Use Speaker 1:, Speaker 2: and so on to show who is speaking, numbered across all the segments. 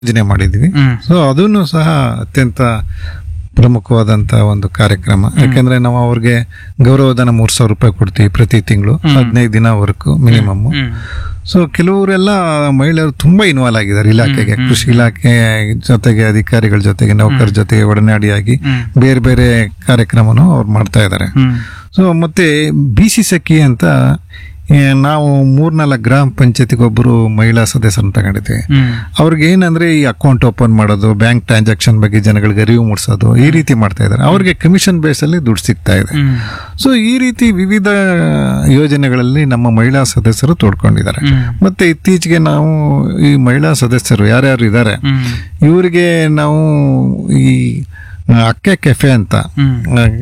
Speaker 1: ಯೋಜನೆ ಮಾಡಿದ್ವಿ
Speaker 2: ಹ್ಮ್
Speaker 1: ಸೊ ಅದನ್ನು ಸಹ ಅತ್ಯಂತ ಪ್ರಮುಖವಾದಂತ ಒಂದು ಕಾರ್ಯಕ್ರಮ ಯಾಕಂದ್ರೆ ನಾವು ಅವ್ರಿಗೆ ಗೌರವಧನ ಮೂರ್ ಸಾವಿರ ರೂಪಾಯಿ ಕೊಡ್ತೀವಿ ಪ್ರತಿ ತಿಂಗಳು ಹದಿನೈದು ದಿನ ವರ್ಕ್ ಮಿನಿಮಮ್
Speaker 2: ಹ್ಮ್
Speaker 1: ಸೊ ಕೆಲವರೆಲ್ಲ ಮಹಿಳೆಯರು ತುಂಬಾ ಇನ್ವಾಲ್ವ್ ಆಗಿದ್ದಾರೆ ಇಲಾಖೆಗೆ ಕೃಷಿ ಇಲಾಖೆ ಜೊತೆಗೆ ಅಧಿಕಾರಿಗಳ ಜೊತೆಗೆ ನೌಕರ ಜೊತೆಗೆ ಒಡನಾಡಿಯಾಗಿ
Speaker 2: ಹ್ಮ್.
Speaker 1: ಬೇರೆ ಬೇರೆ ಕಾರ್ಯಕ್ರಮನೂ ಅವ್ರು ಮಾಡ್ತಾ ಇದ್ದಾರೆ
Speaker 2: ಹ್ಮ್
Speaker 1: ಸೊ ಮತ್ತೆ ಬಿ ಸಿ ಸಖಿ ಅಂತ ಏ, ನಾವು ಮೂರ್ನಾಲ್ಕು ಗ್ರಾಮ ಪಂಚಾಯತಿಗೆ ಒಬ್ಬರು ಮಹಿಳಾ ಸದಸ್ಯರನ್ನ ತಗೊಂಡಿದ್ವಿ
Speaker 2: ಹ್ಮ್
Speaker 1: ಅವ್ರಿಗೆ ಏನಂದ್ರೆ ಈ ಅಕೌಂಟ್ ಓಪನ್ ಮಾಡೋದು ಬ್ಯಾಂಕ್ ಟ್ರಾನ್ಸಾಕ್ಷನ್ ಬಗ್ಗೆ ಜನಗಳಿಗೆ ಅರಿವು ಮೂಡಿಸೋದು ಈ ರೀತಿ ಮಾಡ್ತಾ ಇದ್ದಾರೆ ಅವ್ರಿಗೆ ಕಮಿಷನ್ ಬೇಸ್ ಅಲ್ಲಿ ದುಡ್ಡು ಸಿಗ್ತಾ ಇದೆ
Speaker 2: ಹ್ಮ್
Speaker 1: ಸೊ ಈ ರೀತಿ ವಿವಿಧ ಯೋಜನೆಗಳಲ್ಲಿ ನಮ್ಮ ಮಹಿಳಾ ಸದಸ್ಯರು ತೋಡ್ಕೊಂಡಿದ್ದಾರೆ
Speaker 2: ಹ್ಮ್
Speaker 1: ಮತ್ತೆ ಇತ್ತೀಚೆಗೆ ನಾವು ಈ ಮಹಿಳಾ ಸದಸ್ಯರು ಯಾರ್ಯಾರು ಇದ್ದಾರೆ
Speaker 2: ಹ್ಮ್
Speaker 1: ಇವರಿಗೆ ನಾವು ಈ ಅಕ್ಕೆ ಕೆಫೆ ಅಂತ
Speaker 2: ಹ್ಮ್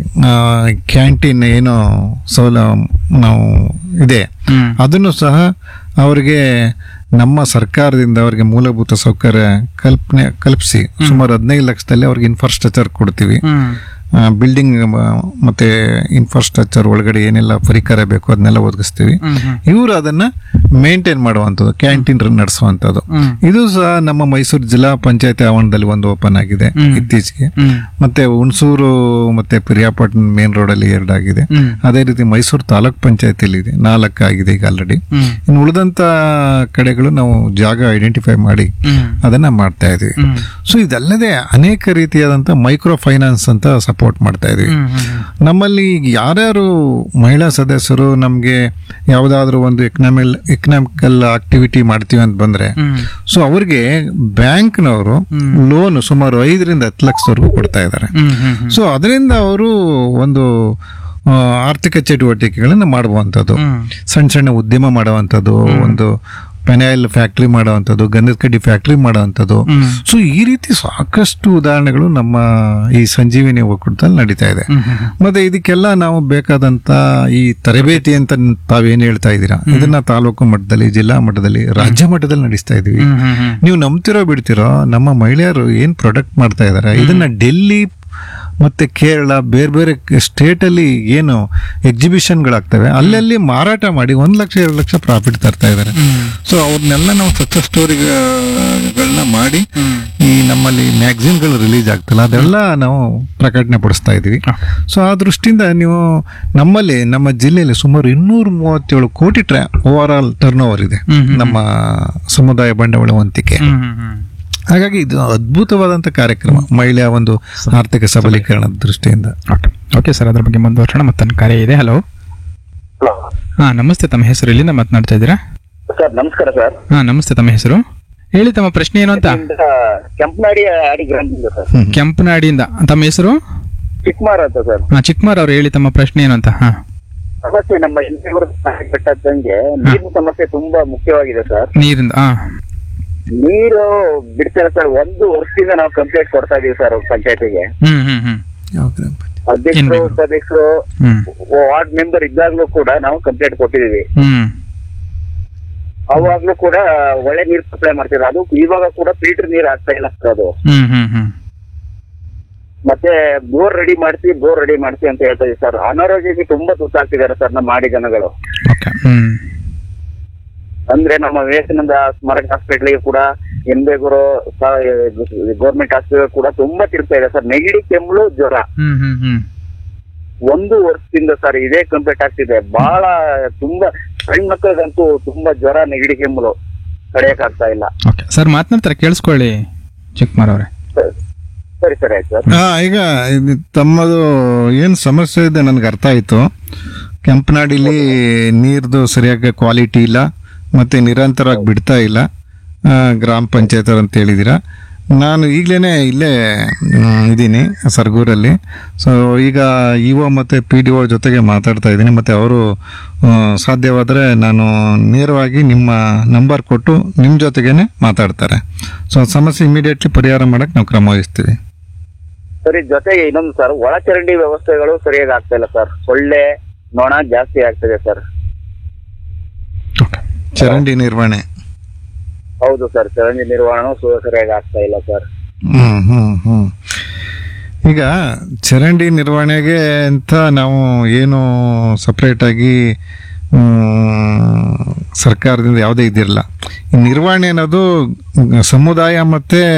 Speaker 1: ಕ್ಯಾಂಟೀನ್ ಏನೋ ಸೌಲ ನಾವು ಇದೆ
Speaker 2: ಹ್ಮ್
Speaker 1: ಅದನ್ನು ಸಹ ಅವರಿಗೆ ನಮ್ಮ ಸರ್ಕಾರದಿಂದ ಅವರಿಗೆ ಮೂಲಭೂತ ಸೌಕರ್ಯ ಕಲ್ಪನೆ ಕಲ್ಪಿಸಿ ಸುಮಾರು ಹದಿನೈದು ಲಕ್ಷದಲ್ಲಿ ಅವ್ರಿಗೆ ಇನ್ಫ್ರಾಸ್ಟ್ರಕ್ಚರ್ ಕೊಡ್ತೀವಿ
Speaker 2: ಹ್ಮ್
Speaker 1: ಬಿಲ್ಡಿಂಗ್ ಮತ್ತೆ ಇನ್ಫ್ರಾಸ್ಟ್ರಕ್ಚರ್ ಒಳಗಡೆ ಏನೆಲ್ಲ ಪರಿಕರ ಬೇಕು ಅದನ್ನೆಲ್ಲ ಒದಗಿಸ್ತೀವಿ
Speaker 2: ಹ್ಮ್ ಹ್ಮ್
Speaker 1: ಇವರು ಅದನ್ನ ಮೇಂಟೈನ್ ಮಾಡುವಂಥದ್ದು ಕ್ಯಾಂಟೀನ್ ನಡೆಸುವಂಥದ್ದು
Speaker 2: ಹ್ಮ್
Speaker 1: ಇದು ಸಹ ನಮ್ಮ ಮೈಸೂರು ಜಿಲ್ಲಾ ಪಂಚಾಯತಿ ಆವರಣದಲ್ಲಿ ಒಂದು ಓಪನ್ ಆಗಿದೆ
Speaker 2: ಹ್ಮ್.
Speaker 1: ಇತ್ತೀಚೆಗೆ
Speaker 2: ಹ್ಮ್
Speaker 1: ಮತ್ತೆ ಹುಣಸೂರು ಮತ್ತೆ ಪಿರಿಯಾಪಟ್ಟಣ ಮೇನ್ ರೋಡ್ ಅಲ್ಲಿ ಎರಡಾಗಿದೆ
Speaker 2: ಹ್ಮ್
Speaker 1: ಅದೇ ರೀತಿ ಮೈಸೂರು ತಾಲೂಕ್ ಪಂಚಾಯತಿಯಲ್ಲಿ ಇದೆ ನಾಲ್ಕು ಆಗಿದೆ ಈಗ ಆಲ್ರೆಡಿ
Speaker 2: ಹ್ಮ್
Speaker 1: ಇನ್ನು ಉಳಿದಂತ ಕಡೆಗಳು ನಾವು ಜಾಗ ಐಡೆಂಟಿಫೈ ಮಾಡಿ
Speaker 2: ಹ್ಮ್
Speaker 1: ಅದನ್ನ ಮಾಡ್ತಾ ಇದೀವಿ
Speaker 2: ಹ್ಮ್
Speaker 1: ಸೊ ಇದಲ್ಲದೆ ಅನೇಕ ರೀತಿಯಾದಂತ ಮೈಕ್ರೋ ಫೈನಾನ್ಸ್ ಅಂತ ಸಪೋರ್ಟ್ ಮಾಡ್ತಾ ಇದೀವಿ
Speaker 2: ಹ್ಮ್ ಹ್ಮ್
Speaker 1: ನಮ್ಮಲ್ಲಿ ಯಾರ್ಯಾರು ಮಹಿಳಾ ಸದಸ್ಯರು ನಮಗೆ ಯಾವುದಾದ್ರೂ ಒಂದು ಎಕನಾಮಿಲ್ ಎಕನಾಮಿಕಲ್ ಆಕ್ಟಿವಿಟಿ ಮಾಡ್ತೀವಿ ಅಂತ ಬಂದ್ರೆ
Speaker 2: ಹ್ಮ್
Speaker 1: ಸೊ ಅವ್ರಿಗೆ ಬ್ಯಾಂಕ್ನವರು ಲೋನ್ ಸುಮಾರು ಐದರಿಂದ ಹತ್ತು ಲಕ್ಷದವರೆಗೂ ಕೊಡ್ತಾ ಇದ್ದಾರೆ
Speaker 2: ಹ್ಮ್ ಹ್ಮ್ ಹ್ಮ್
Speaker 1: ಸೊ ಅದರಿಂದ ಅವರು ಒಂದು ಆ, ಆರ್ಥಿಕ ಚಟುವಟಿಕೆಗಳನ್ನು ಮಾಡುವಂಥದ್ದು
Speaker 2: ಹ್ಮ್
Speaker 1: ಸಣ್ಣ ಸಣ್ಣ ಉದ್ಯಮ ಮಾಡುವಂಥದ್ದು ಒಂದು ಪೆನಾಯಿಲ್ ಫ್ಯಾಕ್ಟ್ರಿ ಮಾಡುವಂಥದ್ದು ಗಂಧದ ಕಡ್ಡಿ ಫ್ಯಾಕ್ಟ್ರಿ ಮಾಡುವಂಥದ್ದು
Speaker 2: ಹ್ಮ್
Speaker 1: ಸೊ ಈ ರೀತಿ ಸಾಕಷ್ಟು ಉದಾಹರಣೆಗಳು ನಮ್ಮ ಈ ಸಂಜೀವಿನಿ ಒಕ್ಕೂಟದಲ್ಲಿ ನಡೀತಾ ಇದೆ
Speaker 2: ಹ್ಮ್ ಹ್ಮ್
Speaker 1: ಮತ್ತೆ ಇದಕ್ಕೆಲ್ಲ ನಾವು ಬೇಕಾದಂತ ಈ ತರಬೇತಿ ಅಂತ ತಾವೇನ್ ಹೇಳ್ತಾ ಇದ್ದೀರಾ ಇದನ್ನ ತಾಲೂಕು ಮಟ್ಟದಲ್ಲಿ ಜಿಲ್ಲಾ ಮಟ್ಟದಲ್ಲಿ ರಾಜ್ಯ ಮಟ್ಟದಲ್ಲಿ ನಡೆಸ್ತಾ ಇದೀವಿ
Speaker 2: ಹ್ಮ್ ಹ್ಮ್ ಹ್ಮ್
Speaker 1: ನೀವು ನಂಬ್ತಿರೋ ಬಿಡ್ತಿರೋ ನಮ್ಮ ಮಹಿಳೆಯರು ಏನ್ ಪ್ರಾಡಕ್ಟ್ ಮಾಡ್ತಾ ಇದಾರೆ ಇದನ್ನ ಡೆಲ್ಲಿ ಮತ್ತೆ ಕೇರಳ ಬೇರೆ ಬೇರೆ ಸ್ಟೇಟ್ ಅಲ್ಲಿ ಏನು ಎಕ್ಸಿಬಿಷನ್ಗಳಾಗ್ತವೆ ಅಲ್ಲಲ್ಲಿ ಮಾರಾಟ ಮಾಡಿ ಒಂದ್ ಲಕ್ಷ ಎರಡು ಲಕ್ಷ ಪ್ರಾಫಿಟ್ ತರ್ತಾ ಇದಾರೆ
Speaker 2: ಹ್ಮ್
Speaker 1: ಸೊ ಅವ್ರನ್ನೆಲ್ಲ ನಾವು ಸಕ್ಸಸ್ ಸ್ಟೋರಿಗಳನ್ನ ಮಾಡಿ
Speaker 2: ಹ್ಮ್
Speaker 1: ಈ ನಮ್ಮಲ್ಲಿ ಮ್ಯಾಗಝಿನ್ಗಳು ರಿಲೀಸ್ ಆಗ್ತಲ್ಲ ಅದೆಲ್ಲ ನಾವು ಪ್ರಕಟಣೆ ಪಡಿಸ್ತಾ ಇದೀವಿ ಸೊ ಆ ದೃಷ್ಟಿಯಿಂದ ನೀವು ನಮ್ಮಲ್ಲಿ ನಮ್ಮ ಜಿಲ್ಲೆಯಲ್ಲಿ ಸುಮಾರು ಇನ್ನೂರ ಮೂವತ್ತೇಳು ಕೋಟಿ ಟ್ರಾ ಓವರ್ ಆಲ್ ಟರ್ನ್ ಓವರ್ ಇದೆ
Speaker 2: ಹ್ಮ್ ಹ್ಮ್.
Speaker 1: ನಮ್ಮ ಸಮುದಾಯ ಬಂಡವಾಳ ವಂತಿಕೆ
Speaker 2: ಹ್ಮ್ ಹ್ಮ್ ಹ್ಮ್
Speaker 1: ಹಾಗಾಗಿ ಇದು ಅದ್ಭುತವಾದಂತ ಕಾರ್ಯಕ್ರಮ ಮಹಿಳೆಯ ಒಂದು ಆರ್ಥಿಕ ಸಬಲೀಕರಣದ ದೃಷ್ಟಿಯಿಂದ
Speaker 2: ಓಕೆ ಓಕೆ ಸರ್ ಅದ್ರ ಬಗ್ಗೆ ಮುಂದುವರ್ಸೋಣ ಮತ್ತೊಂದು ಕರೆ ಇದೆ ಹಲೋ
Speaker 3: ಹಲೋ
Speaker 2: ಹಾ ನಮಸ್ತೆ ತಮ್ಮ ಹೆಸರು ಎಲ್ಲಿಂದ ಮಾತನಾಡ್ತಾ ಇದ್ದೀರಾ
Speaker 3: ಸರ್ ನಮಸ್ಕಾರ ಸರ್
Speaker 2: ಹಾ ನಮಸ್ತೆ ತಮ್ಮ ಹೆಸರು ಹೇಳಿ ತಮ್ಮ ಪ್ರಶ್ನೆ ಏನು ಅಂತ
Speaker 3: ಇಲ್ಲಿಂದ ಕೆಂಪನಾಡಿ ಆಡಿ ಗ್ರಾಮದಿಂದ ಸರ್
Speaker 2: ಕೆಂಪನಾಡಿಯಿಂದ ತಮ್ಮ ಹೆಸರು
Speaker 3: ಚಿಕ್ಕಮಾರ ಅಂತ ಸರ್
Speaker 2: ಹಾ ಚಿಕ್ಕಮಾರ್ ಅವ್ರು ಹೇಳಿ ತಮ್ಮ ಪ್ರಶ್ನೆ ಏನು ಅಂತ ಹಾ
Speaker 3: ಸಮಸ್ಯೆ ನಮ್ಮ ಹಿಂದೂರು ಬೆಟ್ಟದಂಗೆ ನೀರಿನ ಸಮಸ್ಯೆ ತುಂಬಾ ಮುಖ್ಯವಾಗಿದೆ ಸರ್
Speaker 2: ನೀರಿಂದ ಹಾ
Speaker 3: ನೀರು ಬಿಡ್ತಾರೆ ಸರ್ ಒಂದು ವರ್ಷದಿಂದ ನಾವು ಕಂಪ್ಲೇಂಟ್ ಕೊಡ್ತಾ ಇದೀವಿ ಸರ್ ಪಂಚಾಯತಿಗೆ
Speaker 2: ಹ್ಮ್ ಹ್ಮ್ ಹ್ಮ್
Speaker 3: ಅಧ್ಯಕ್ಷರು
Speaker 2: ಏನ್ ಬೇಕು?
Speaker 3: ಉಪಾಧ್ಯಕ್ಷರು
Speaker 2: ಹ್ಮ್
Speaker 3: ವಾರ್ಡ್ ಮೆಂಬರ್ ಇದ್ದಾಗ್ಲೂ ಕೂಡ ನಾವು ಕಂಪ್ಲೇಂಟ್ ಕೊಟ್ಟಿದೀವಿ
Speaker 2: ಹ್ಮ್
Speaker 3: ಅವಾಗ್ಲೂ ಕೂಡ ಒಳ್ಳೆ ನೀರು ಸಪ್ಲೈ ಮಾಡ್ತಿದ್ರು ಅದು ಇವಾಗ ಕೂಡ ಫಿಲ್ಟರ್ ನೀರು ಆಗ್ತಾ ಇಲ್ಲ ಸರ್ ಅದು
Speaker 2: ಹ್ಮ್ ಹ್ಮ್ ಹ್ಮ್
Speaker 3: ಮತ್ತೆ ಬೋರ್ ರೆಡಿ ಮಾಡ್ಸಿ ಬೋರ್ ರೆಡಿ ಮಾಡ್ಸಿ ಅಂತ ಹೇಳ್ತಾ ಇದೀವಿ ಸರ್ ಅನಾರೋಗ್ಯಕ್ಕೆ ತುಂಬಾ ತುತ್ತಾಗ್ತಿದ್ದಾರೆ ಸರ್ ನಮ್ಮ ಮಾಡಿ ಜನಗಳು
Speaker 2: ಓಕೆ ಹ್ಮ್
Speaker 3: ಅಂದ್ರೆ ನಮ್ಮ ವಿವೇಕಾನಂದ ಸ್ಮಾರಕ ಹಾಸ್ಪಿಟ್ಲಿಗೆ ಕೂಡ ಎನ್ಬೇಗೂರು ಗೌರ್ಮೆಂಟ್ ಹಾಸ್ಪಿಟಲ್ ಕೂಡ ತುಂಬಾ ತಿರುಗ್ತಾ ಇದೆ ಸರ್ ನೆಗಡಿ ಕೆಮ್ಮಳು ಜ್ವರ
Speaker 2: ಹ್ಮ್ ಹ್ಮ್ ಹ್ಮ್
Speaker 3: ಒಂದು ವರ್ಷದಿಂದ ಸರ್ ಇದೇ ಕಂಪ್ಲೀಟ್ ಆಗ್ತಿದೆ ಬಹಳ ತುಂಬಾ ಸಣ್ಣ ಮಕ್ಕಳಿಗಂತೂ ತುಂಬಾ ಜ್ವರ ನೆಗಡಿ ಕೆಮ್ಮಲು ತಡೆಯಕ್ ಆಗ್ತಾ ಇಲ್ಲ
Speaker 2: ಓಕೆ ಸರ್ ಮಾತನಾಡ್ತಾರೆ ಕೇಳಿಸ್ಕೊಳ್ಳಿ ಚಿಕ್ಕಮಾರ್ ಅವರೇ
Speaker 3: ಸರಿ- ಸರಿ ಸರಿ ಆಯ್ತು ಸರ್
Speaker 1: ಹಾ ಈಗ ಇದು ತಮ್ಮದು ಏನು ಸಮಸ್ಯೆ ಇದೆ ನನಗೆ ಅರ್ಥ ಆಯ್ತು ಕೆಂಪನಾಡಿಲಿ ನೀರ್ದು ಸರಿಯಾಗಿ ಕ್ವಾಲಿಟಿ ಇಲ್ಲ ಮತ್ತೆ ನಿರಂತರವಾಗಿ ಬಿಡ್ತಾ ಇಲ್ಲ ಆ, ಗ್ರಾಮ ಪಂಚಾಯತ್ ಅಂತ ಹೇಳಿದ್ದೀರಾ ನಾನು ಈಗಲೇ ಇಲ್ಲೇ ಮ್, ಇದ್ದೀನಿ ಸರ್ಗೂರಲ್ಲಿ ಸೊ ಈಗ ಇ ಒ ಮತ್ತು ಪಿ ಡಿ ಒ ಜೊತೆಗೆ ಮಾತಾಡ್ತಾ ಇದ್ದೀನಿ ಮತ್ತು ಅವರು ಸಾಧ್ಯವಾದರೆ ನಾನು ನೇರವಾಗಿ ನಿಮ್ಮ ನಂಬರ್ ಕೊಟ್ಟು ನಿಮ್ಮ ಜೊತೆಗೇನೆ ಮಾತಾಡ್ತಾರೆ ಸೊ ಸಮಸ್ಯೆ ಇಮಿಡಿಯೇಟ್ಲಿ ಪರಿಹಾರ ಮಾಡಕ್ಕೆ ನಾವು ಕ್ರಮ ವಹಿಸ್ತೀವಿ
Speaker 3: ಸರಿ ಜೊತೆಗೆ ಇನ್ನೊಂದು ಸರ್ ಒಳಚರಂಡಿ ವ್ಯವಸ್ಥೆಗಳು ಸರಿಯಾಗಿ ಆಗ್ತಾ ಇಲ್ಲ ಸರ್ ಸೊಳ್ಳೆ ನೊಣ ಜಾಸ್ತಿ ಆಗ್ತಿದೆ ಸರ್
Speaker 2: ಓಕೆ
Speaker 1: ಚರಂಡಿ ನಿರ್ವಹಣೆ
Speaker 3: ಹೌದು ಸರ್ ಚರಂಡಿ ನಿರ್ವಹಣೆ ಸರಿಯಾಗಿ ಆಗ್ತಾ ಇಲ್ಲ ಸರ್
Speaker 1: ಹ್ಮ್ ಹ್ಮ್ ಹ್ಮ್ ಈಗ ಚರಂಡಿ ನಿರ್ವಹಣೆಗೆ ಅಂತ ನಾವು ಏನು ಸಪ್ರೇಟ್ ಆಗಿ ಮ್, ಸರ್ಕಾರದಿಂದ ಯಾವುದೇ ಇದಿರಲ್ಲ ಈ ನಿರ್ವಹಣೆ ಅನ್ನೋದು ಸಮುದಾಯ ಮತ್ತೆ